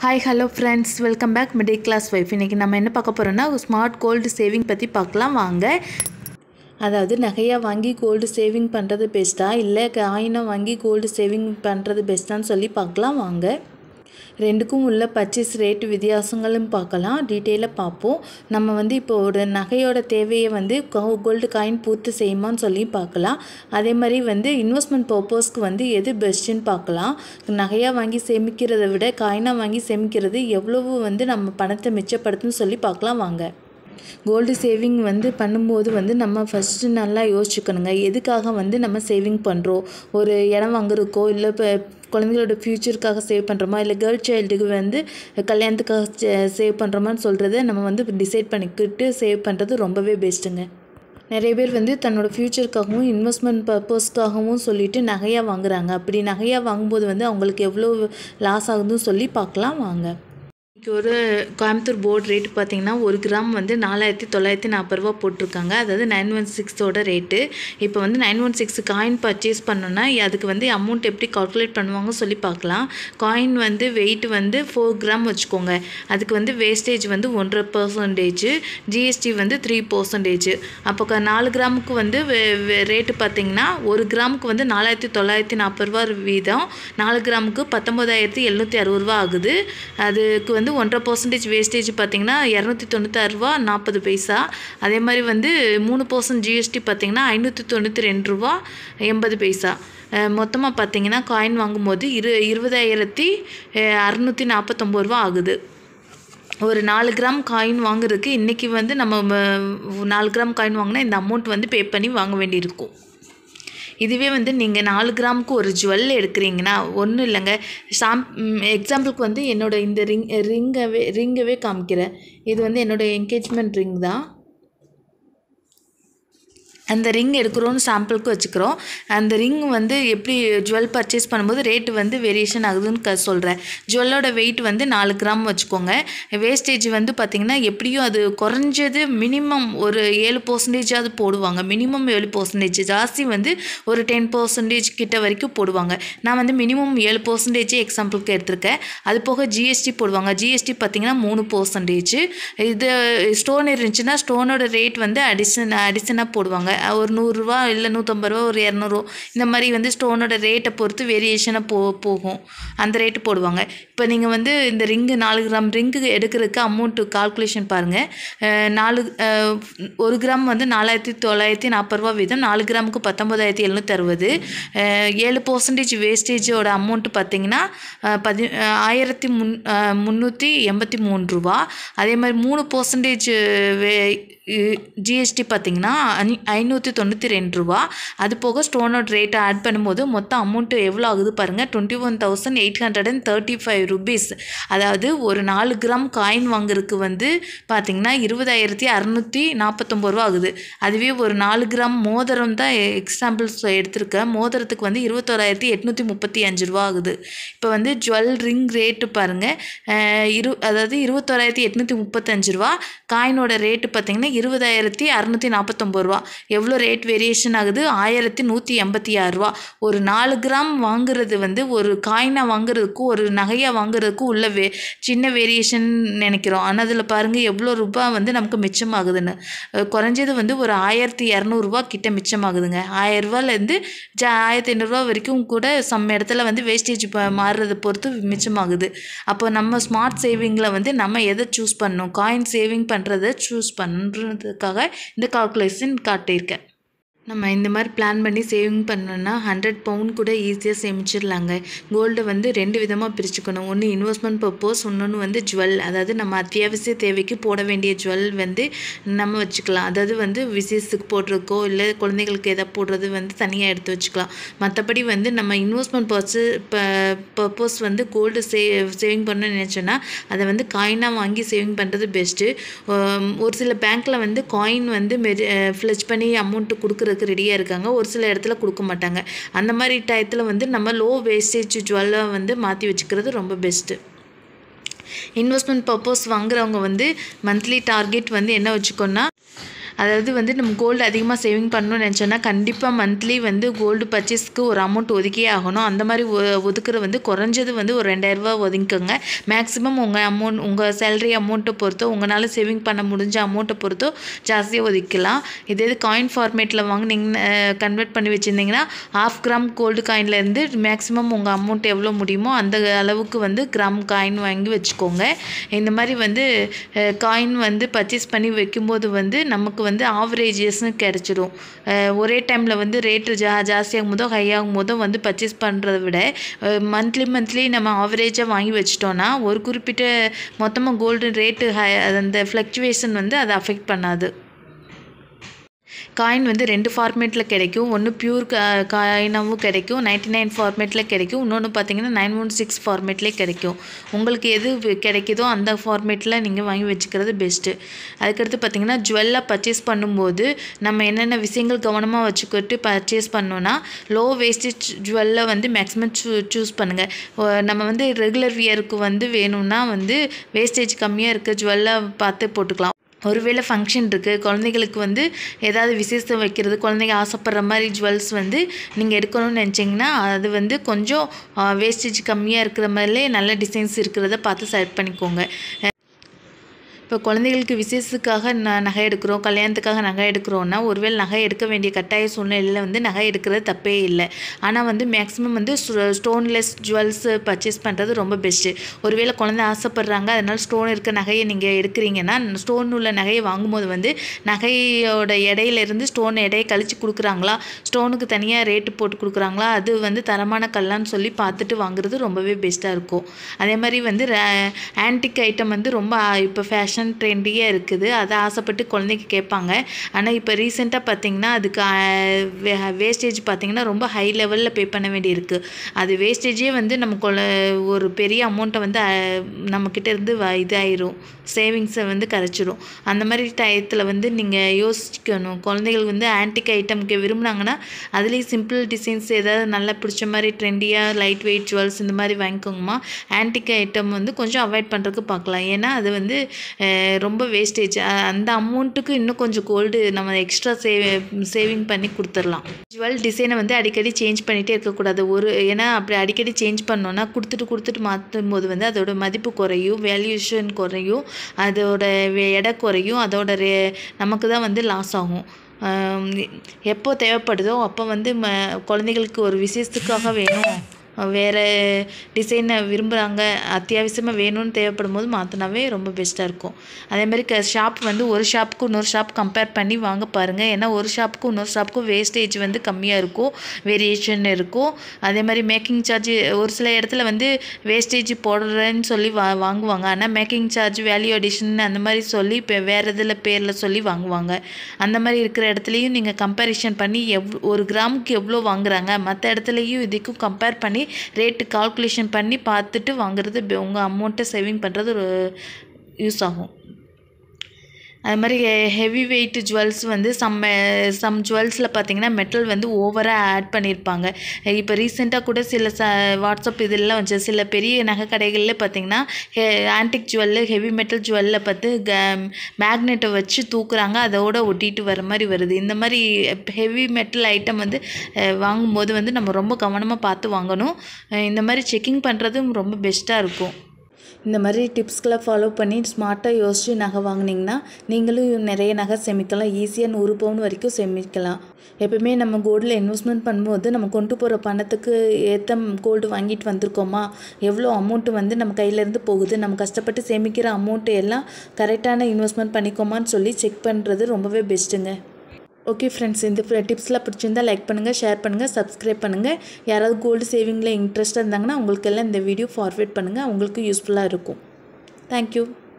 hi hello friends welcome back middle class wife இன்றைக்கி நம்ம என்ன பார்க்க போகிறோன்னா ஸ்மார்ட் கோல்டு சேவிங் பற்றி பார்க்கலாம் வாங்க அதாவது நகையாக வாங்கி கோல்டு சேவிங் பண்ணுறது பெஸ்ட்டா இல்லை காயினாக வாங்கி கோல்டு சேவிங் பண்ணுறது பெஸ்ட்டான்னு சொல்லி பார்க்கலாம் வாங்க ரெண்டுக்கும் உள்ள பர்ச்சேஸ் ரேட் வித்தியாசங்களும் பார்க்கலாம் டீட்டெயிலாக பார்ப்போம் நம்ம வந்து இப்போ ஒரு நகையோட தேவையை வந்து கோல்டு காயின் பூர்த்தி செய்யுமான்னு சொல்லி பார்க்கலாம் அதே மாதிரி வந்து இன்வெஸ்ட்மெண்ட் பர்பஸ்க்கு வந்து எது பெஸ்ட்டுன்னு பார்க்கலாம் நகையாக வாங்கி சேமிக்கிறதை விட காயினாக வாங்கி சேமிக்கிறது எவ்வளவு வந்து நம்ம பணத்தை மிச்சப்படுத்துன்னு சொல்லி பார்க்கலாம் வாங்க கோல்டு சேவிங் வந்து பண்ணும்போது வந்து நம்ம ஃபஸ்ட்டு நல்லா யோசிச்சுக்கணுங்க எதுக்காக வந்து நம்ம சேவிங் பண்ணுறோம் ஒரு இடம் வாங்குறதுக்கோ இல்லை இப்போ குழந்தைகளோட ஃப்யூச்சருக்காக சேவ் பண்ணுறோமா இல்லை கேர்ள் சைல்டுக்கு வந்து கல்யாணத்துக்காக சேவ் பண்ணுறோமான்னு சொல்கிறத நம்ம வந்து டிசைட் பண்ணிக்கிட்டு சேவ் பண்ணுறது ரொம்பவே பெஸ்ட்டுங்க நிறைய பேர் வந்து தன்னோட ஃப்யூச்சருக்காகவும் இன்வெஸ்ட்மெண்ட் பர்பஸ்க்காகவும் சொல்லிட்டு நகையாக வாங்குறாங்க அப்படி நகையாக வாங்கும்போது வந்து அவங்களுக்கு எவ்வளோ லாஸ் ஆகுதுன்னு சொல்லி பார்க்கலாம் வாங்க இன்றைக்கி ஒரு கோயம்புத்தூர் போர்டு ரேட்டு பார்த்தீங்கன்னா ஒரு கிராம் வந்து நாலாயிரத்தி தொள்ளாயிரத்தி நாற்பது ரூபா போட்டிருக்காங்க அதாவது நைன் ஒன் சிக்ஸோட ரேட்டு இப்போ வந்து nine one six coin purchase பண்ணோன்னா அதுக்கு வந்து அமௌண்ட் எப்படி கால்குலேட் பண்ணுவாங்க சொல்லி பார்க்கலாம் காயின் வந்து வெயிட் வந்து ஃபோர் கிராம் வச்சுக்கோங்க அதுக்கு வந்து வேஸ்டேஜ் வந்து ஒன்றரை பர்சன்டேஜ் ஜிஎஸ்டி வந்து த்ரீ பர்சன்டேஜ் அப்போ க- நாலு கிராமுக்கு வந்து ரேட்டு பார்த்தீங்கன்னா ஒரு கிராமுக்கு வந்து நாலாயிரத்தி தொள்ளாயிரத்தி நாற்பது ரூபா வீதம் நாலு கிராமுக்கு பத்தொம்போதாயிரத்தி எழுநூற்றி அறுபது ரூபா ஆகுது அதுக்கு வந்து ஒன்றரை பர்சன்டேஜ் வேஸ்டேஜ் பார்த்தீங்கன்னா இரநூத்தி தொண்ணூத்தாறு ரூபா நாற்பது பைசா அதே மாதிரி வந்து மூணு பர்சன்ட் ஜிஎஸ்டி பார்த்தீங்கன்னா ஐநூற்றி தொண்ணூற்றி ரெண்டு ரூபா எண்பது பைசா மொத்தமாக பார்த்தீங்கன்னா காயின் வாங்கும்போது இரு இருபதாயிரத்தி அறநூற்றி நாற்பத்தொம்பது ரூபா ஆகுது ஒரு நாலு கிராம் காயின் வாங்குறதுக்கு இன்றைக்கி வந்து நம்ம ம, நாலு கிராம் காயின் வாங்கினா இந்த அமௌண்ட் வந்து பே பண்ணி வாங்க வேண்டியிருக்கும் இதுவே வந்து நீங்கள் நாலு கிராமுக்கு ஒரு ஜுவல் எடுக்கிறீங்கன்னா ஒன்றும் இல்லைங்க சாம் எக்ஸாம்பிளுக்கு வந்து என்னோட இந்த ரிங் ரிங்கவே ரிங்கவே காமிக்கிறேன் இது வந்து என்னோட என்கேஜ்மெண்ட் ரிங் தான் அந்த ரிங் எடுக்கிறோன்னு சாம்பிளுக்கு வச்சுக்கிறோம் அந்த ரிங் வந்து எப்படி ஜுவல் பர்ச்சேஸ் பண்ணும்போது ரேட்டு வந்து வேரியேஷன் ஆகுதுன்னு க சொல்கிறேன் ஜுவல்லோட வெயிட் வந்து நாலு கிராம் வச்சுக்கோங்க வேஸ்டேஜ் வந்து பார்த்திங்கன்னா எப்படியும் அது குறைஞ்சது மினிமம் ஒரு ஏழு பர்சன்டேஜாவது போடுவாங்க மினிமம் ஏழு பர்சன்டேஜ் ஜாஸ்தி வந்து ஒரு டென் பர்சன்டேஜ் கிட்ட வரைக்கும் போடுவாங்க நான் வந்து மினிமம் ஏழு பர்சன்டேஜே எக்ஸாம்பிளுக்கு எடுத்திருக்கேன் அது போக ஜிஎஸ்டி போடுவாங்க ஜிஎஸ்டி பார்த்திங்கன்னா மூணு பர்சன்டேஜ் இது ஸ்டோன் இருந்துச்சுன்னா ஸ்டோனோட ரேட் வந்து அடிஷன் அடிஷனாக போடுவாங்க அஹ் ஒரு நூறுரூவா இல்லை நூற்றம்பது ரூபா ஒரு இரநூறுவா இந்த மாதிரி வந்து ஸ்டோனோட ரேட்டை பொறுத்து வேரியேஷனாக போ போகும் அந்த ரேட்டு போடுவாங்க இப்போ நீங்கள் வந்து இந்த ரிங்கு நாலு கிராம் ரிங்கு எடுக்கிறதுக்கு அமௌண்ட்டு கால்குலேஷன் பாருங்கள் நாலு அஹ், ஒரு கிராம் வந்து நாலாயிரத்தி தொள்ளாயிரத்தி நாற்பது ரூபா வீதம் நாலு கிராமுக்கு பத்தொம்போதாயிரத்தி எழுநூற்றி அறுபது ஏழு பர்சன்டேஜ் வேஸ்டேஜோட அமௌண்ட்டு பார்த்தீங்கன்னா அஹ், பதி அஹ், ஆயிரத்தி முன் அஹ், முந்நூற்றி எண்பத்தி மூணு ரூபா அதே மாதிரி மூணு பர்சன்டேஜ் வே ஜிஎஸ்டி பார்த்தீங்கன்னா ஐ- ஐநூற்றி தொண்ணூற்றி ரெண்டு ரூபா அது போக ஸ்டோனோட ரேட்டை ஆட் பண்ணும்போது மொத்தம் அமௌண்ட்டு எவ்வளோ ஆகுது பாருங்கள் twenty one thousand eight hundred and thirty five rupees அதாவது ஒரு நாலு கிராம் காயின் வாங்குறதுக்கு வந்து பார்த்தீங்கன்னா இருபதாயிரத்தி அறநூற்றி நாற்பத்தொம்பது ரூபா ஆகுது அதுவே ஒரு நாலு கிராம் மோதிரம் தான் எக்ஸாம்பிள்ஸ் எடுத்திருக்கேன் மோதிரத்துக்கு வந்து இருபத்தோராயிரத்தி எட்நூற்றி முப்பத்தி அஞ்சு ரூபா ஆகுது இப்போ வந்து ஜுவல் ரிங் ரேட்டு பாருங்கள் இரு அதாவது இருபத்தோராயிரத்தி எட்நூற்றி முப்பத்தஞ்சு ரூபா காயினோட ரேட்டு பார்த்தீங்கன்னா இருபதாயிரத்தி அறநூற்றி நாற்பத்தொம்பது ரூபா எவ்வளோ ரேட் வேரியேஷன் ஆகுது ஆயிரத்தி நூற்றி எண்பத்தி ஆறு ரூபா ஒரு நாலு கிராம் வாங்குறது வந்து ஒரு காயினாக வாங்குறதுக்கும் ஒரு நகையாக வாங்குறதுக்கும் உள்ள வே சின்ன வேரியேஷன் நினைக்கிறோம் ஆனால் அதில் பாருங்கள் எவ்வளோ ரூபாய் வந்து நமக்கு மிச்சமாகுதுன்னு அஹ் குறைஞ்சது வந்து ஒரு ஆயிரத்தி இரநூறுபா கிட்ட மிச்சமாகுதுங்க ஆயிரம் ரூபாயிலேருந்து ஜ ஆயிரத்தி ஐநூறுரூவா வரைக்கும் கூட சம் இடத்துல வந்து வேஸ்டேஜ் மாறுறதை பொறுத்து மிச்சமாகுது அப்போ நம்ம ஸ்மார்ட் சேவிங்கில் வந்து நம்ம எதை சூஸ் பண்ணணும் காயின் சேவிங் பண்ணுறதை சூஸ் பண்ணுறதுக்காக இந்த கால்குலேஷன் காட்டியிருக்கேன் நம்ம இந்த மாதிரி பிளான் பண்ணி சேவிங் பண்ணோன்னா ஹண்ட்ரட் பவுண்ட் கூட ஈஸியாக சேமிச்சிடலாங்க கோல்டை வந்து ரெண்டு விதமாக பிரிச்சுக்கணும் ஒன்று இன்வெஸ்ட்மெண்ட் பர்பஸ் இன்னொன்று வந்து ஜுவல் அதாவது நம்ம அத்தியாவசிய தேவைக்கு போட வேண்டிய ஜுவல் வந்து நம்ம வச்சுக்கலாம் அதாவது வந்து விசேஷத்துக்கு போடுறதுக்கோ இல்லை குழந்தைகளுக்கு எதை போடுறது வந்து தனியாக எடுத்து வச்சுக்கலாம் மற்றபடி வந்து நம்ம இன்வெஸ்ட்மெண்ட் பர்சு பர்பஸ் வந்து கோல்டு சே சேவிங் பண்ண நினச்சோன்னா அதை வந்து காயினாக வாங்கி சேவிங் பண்ணுறது பெஸ்ட்டு ஒரு சில பேங்க்கில் வந்து காயின் வந்து மெரி ஃப்ளெச் பண்ணி அமௌண்ட்டு கொடுக்குறதுக்கு ரெடியாக இருக்காங்க ஒரு சில இடத்துல கொடுக்க மாட்டாங்க அந்த மாதிரி டயத்தில் வந்து நம்ம லோ வேஸ்டேஜ் ஜுவல்லாக வந்து மாற்றி வச்சுக்கிறது ரொம்ப பெஸ்ட்டு இன்வெஸ்ட்மெண்ட் பர்பஸ் வாங்குறவங்க வந்து மந்த்லி டார்கெட் வந்து என்ன வச்சுக்கோன்னா அதாவது வந்து நம்ம கோல்டு அதிகமாக சேவிங் பண்ணணும்னு நினச்சோன்னா கண்டிப்பாக மந்த்லி வந்து கோல்டு பர்ச்சேஸ்க்கு ஒரு அமௌண்ட் ஒதுக்கியே ஆகணும் அந்த மாதிரி ஒ- ஒதுக்குற வந்து குறைஞ்சது வந்து ஒரு ரெண்டாயிரரூபா ஒதுக்கிக்கோங்க மேக்ஸிமம் உங்கள் அமௌண்ட் உங்கள் சேலரி அமௌண்ட்டை பொறுத்தோ உங்களால் சேவிங் பண்ண முடிஞ்ச அமௌண்ட்டை பொறுத்தோ ஜாஸ்தியாக ஒதுக்கலாம் இதே இது காயின் ஃபார்மேட்டில் வாங்கினீங்கன்னா கன்வெர்ட் பண்ணி வச்சுருந்தீங்கன்னா ஆஃப் கிராம் கோல்டு காயின்லேருந்து மேக்ஸிமம் உங்கள் அமௌண்ட் எவ்வளோ முடியுமோ அந்த அளவுக்கு வந்து கிராம் காயின் வாங்கி வச்சுக்கோங்க இந்த மாதிரி வந்து காயின் வந்து பர்ச்சேஸ் பண்ணி வைக்கும்போது வந்து நமக்கு வந்து ஆவரேஜஸ்னு கிடச்சிடும் ஒரே டைமில் வந்து ரேட்டு ஜா ஜாஸ்தியாகும் போதோ ஹை ஆகும் போதோ வந்து பர்ச்சேஸ் பண்ணுறத விட மந்த்லி மந்த்லி நம்ம ஆவரேஜாக வாங்கி வச்சிட்டோன்னா ஒரு குறிப்பிட்ட மொத்தமாக கோல்டு ரேட்டு ஹை அந்த ஃப்ளக்சுவேஷன் வந்து அதை அஃபெக்ட் பண்ணாது காயின் வந்து ரெண்டு ஃபார்மேட்டில் கிடைக்கும் ஒன்று பியூர் காயினாகவும் கிடைக்கும் நைன்டி நைன் ஃபார்மேட்டில் கிடைக்கும் இன்னொன்று பார்த்தீங்கன்னா நைன் ஒன் சிக்ஸ் ஃபார்மேட்லேயே கிடைக்கும் உங்களுக்கு எது வி- கிடைக்குதோ அந்த ஃபார்மேட்டில் நீங்கள் வாங்கி வச்சுக்கிறது பெஸ்ட்டு அதுக்கடுத்து பார்த்தீங்கன்னா ஜுவல்லாக பர்ச்சேஸ் பண்ணும்போது நம்ம என்னென்ன விஷயங்கள் கவனமாக வச்சுக்கிட்டு பர்ச்சேஸ் பண்ணோன்னா லோ வேஸ்டேஜ் ஜுவல்லை வந்து மேக்ஸிமம் சூ சூஸ் பண்ணுங்கள் நம்ம வந்து ரெகுலர் வியருக்கு வந்து வேணும்னா வந்து வேஸ்டேஜ் கம்மியாக இருக்க ஜுவல்லாக பார்த்து போட்டுக்கலாம் ஒருவேளை ஃபங்க்ஷன் இருக்குது குழந்தைகளுக்கு வந்து ஏதாவது விசேஷம் வைக்கிறது குழந்தைங்க ஆசைப்படுற மாதிரி ஜுவல்ஸ் வந்து நீங்கள் எடுக்கணும்னு நினச்சிங்கன்னா அது வந்து கொஞ்சம் வேஸ்டேஜ் கம்மியாக இருக்கிற மாதிரிலே நல்ல டிசைன்ஸ் இருக்கிறத பார்த்து செலக்ட் பண்ணிக்கோங்க இப்போ குழந்தைகளுக்கு விசேஷத்துக்காக ந நகை எடுக்கிறோம் கல்யாணத்துக்காக நகை எடுக்கிறோன்னா ஒருவேளை நகை எடுக்க வேண்டிய கட்டாய சூழ்நிலையில் வந்து நகை எடுக்கிறது தப்பே இல்லை ஆனால் வந்து மேக்ஸிமம் வந்து ஸ்டோன்லெஸ் ஜுவல்ஸ் பர்ச்சேஸ் பண்ணுறது ரொம்ப பெஸ்ட்டு ஒருவேளை குழந்தை ஆசைப்படுறாங்க அதனால ஸ்டோன் இருக்க நகையை நீங்கள் எடுக்கிறீங்கன்னா ஸ்டோன் உள்ள நகையை வாங்கும்போது வந்து நகையோட இடையிலேருந்து ஸ்டோன் எடையை கழிச்சு கொடுக்குறாங்களா ஸ்டோனுக்கு தனியாக ரேட்டு போட்டு கொடுக்குறாங்களா அது வந்து தரமான கல்லான்னு சொல்லி பார்த்துட்டு வாங்குறது ரொம்பவே பெஸ்ட்டாக இருக்கும் அதே மாதிரி வந்து ஆன்டிக் ஐட்டம் வந்து ரொம்ப இப்போ ஃபேஷன் ட்ரெண்டியாக இருக்குது அதை ஆசைப்பட்டு குழந்தைக்கு கேட்பாங்க ஆனால் இப்போ ரீசெண்டாக பார்த்தீங்கன்னா அதுக்கு வேஸ்டேஜ் பார்த்தீங்கன்னா ரொம்ப ஹை லெவலில் பே பண்ண வேண்டியிருக்கு அது வேஸ்டேஜே வந்து நம்ம கொல ஒரு பெரிய அமௌண்ட்டை வந்து அஹ், நம்மக்கிட்ட இருந்து வ இதாயிரும் சேவிங்ஸை வந்து கரைச்சிரும் அந்த மாதிரி டயத்தில் வந்து நீங்கள் யோசிக்கணும் குழந்தைகள் வந்து ஆன்டிக் ஐட்டம்க்கு விரும்புனாங்கன்னா அதுலேயும் சிம்பிள் டிசைன்ஸ் ஏதாவது நல்லா பிடிச்ச மாதிரி ட்ரெண்டியாக லைட் வெயிட் ஜுவல்ஸ் இந்த மாதிரி வாங்கிக்கோங்கம்மா ஆன்டிக் ஐட்டம் வந்து கொஞ்சம் அவாய்ட் பண்ணுறதுக்கு பார்க்கலாம் ஏன்னா அது வந்து அஹ், ரொம்ப வேஸ்டேஜ் அந்த அமௌண்ட்டுக்கு இன்னும் கொஞ்சம் கோல்டு நம்ம எக்ஸ்ட்ரா சேவ் சேவிங் பண்ணி கொடுத்துடலாம் ஜுவல் டிசைனை வந்து அடிக்கடி சேஞ்ச் பண்ணிகிட்டே இருக்கக்கூடாது ஒரு ஏன்னா அப்படி அடிக்கடி சேஞ்ச் பண்ணோன்னா கொடுத்துட்டு கொடுத்துட்டு மாற்றும் போது வந்து அதோட மதிப்பு குறையும் வேல்யூஷன் குறையும் அதோட வே- எடை குறையும் அதோட ரே நமக்கு தான் வந்து லாஸ் ஆகும் ஆம், எப்போ தேவைப்படுதோ அப்போ வந்து ம குழந்தைகளுக்கு ஒரு விசேஷத்துக்காக வேணும் வேறு டிசைனை விரும்புகிறாங்க அத்தியாவசியமாக வேணும்னு தேவைப்படும் போது மாற்றினாவே ரொம்ப பெஸ்ட்டாக இருக்கும் அதே மாதிரி க ஷாப் வந்து ஒரு ஷாப்புக்கு இன்னொரு ஷாப் கம்பேர் பண்ணி வாங்க பாருங்கள் ஏன்னா ஒரு ஷாப்புக்கும் இன்னொரு ஷாப்புக்கும் வேஸ்டேஜ் வந்து கம்மியாக இருக்கும் வேரியேஷன் இருக்கும் அதே மாதிரி மேக்கிங் சார்ஜ் ஒரு சில இடத்துல வந்து வேஸ்டேஜ் போடுறேன்னு சொல்லி வா வாங்குவாங்க ஆனால் மேக்கிங் சார்ஜ் வேல்யூ அடிஷன் அந்த மாதிரி சொல்லி இப்போ வேறு இதில் பேரில் சொல்லி வாங்குவாங்க அந்த மாதிரி இருக்கிற இடத்துலையும் நீங்கள் கம்பேரிஷன் பண்ணி எவ் ஒரு கிராமுக்கு எவ்வளோ வாங்குறாங்க மற்ற இடத்துலையும் இதுக்கும் கம்பேர் பண்ணி ரேட்டு கால்குலேஷன் பண்ணி பார்த்துட்டு வாங்குறது உங்கள் அமௌண்ட்டை சேவிங் பண்ணுறது ஒரு யூஸ் ஆகும் அது மாதிரி ஹெவி வெயிட் ஜுவல்ஸ் வந்து சம் சம் ஜுவல்ஸில் பார்த்தீங்கன்னா மெட்டல் வந்து ஓவராக ஆட் பண்ணியிருப்பாங்க இப்போ ரீசெண்டாக கூட சில ச வாட்ஸ்அப் இதெல்லாம் வச்சு சில பெரிய நகை கடைகளில் பார்த்தீங்கன்னா ஆன்டிக் ஜுவல்ல ஹெவி மெட்டல் ஜுவல்ல பார்த்து க மேக்னெட்டை வச்சு தூக்குறாங்க அதோட ஒட்டிட்டு வர மாதிரி வருது இந்த மாதிரி ஹெவி மெட்டல் ஐட்டம் வந்து அஹ், வாங்கும்போது வந்து நம்ம ரொம்ப கவனமாக பார்த்து வாங்கணும் அஹ், இந்த மாதிரி செக்கிங் பண்ணுறதும் ரொம்ப பெஸ்ட்டாக இருக்கும் இந்த மாதிரி டிப்ஸ்களை ஃபாலோ பண்ணி ஸ்மார்ட்டாக யோசித்து நகை வாங்குனீங்கன்னா நீங்களும் நிறைய நகை சேமிக்கலாம் ஈஸியாக நூறு பவுன் வரைக்கும் சேமிக்கலாம் எப்பவுமே நம்ம கோல்டில் இன்வெஸ்ட்மெண்ட் பண்ணும்போது நம்ம கொண்டு போகிற பணத்துக்கு ஏற்ற கோல்டு வாங்கிட்டு வந்திருக்கோமா எவ்வளோ அமௌண்ட்டு வந்து நம்ம கையிலேருந்து போகுது நம்ம கஷ்டப்பட்டு சேமிக்கிற அமௌண்ட்டு எல்லாம் கரெக்டான இன்வெஸ்ட்மெண்ட் பண்ணிக்கோமான்னு சொல்லி செக் பண்ணுறது ரொம்பவே பெஸ்ட்டுங்க ஓகே ஃப்ரெண்ட்ஸ் இந்த டிப்ஸ்லாம் பிடிச்சிருந்தா லைக் பண்ணுங்கள் ஷேர் பண்ணுங்கள் சப்ஸ்கிரைப் பண்ணுங்கள் யாராவது கோல்டு சேவிங்கில் இன்ட்ரெஸ்ட்டாக இருந்தாங்கன்னா உங்களுக்கெல்லாம் இந்த வீடியோ ஃபார்வேர்ட் பண்ணுங்கள் அவங்களுக்கு யூஸ்ஃபுல்லாக இருக்கும் தேங்க்யூ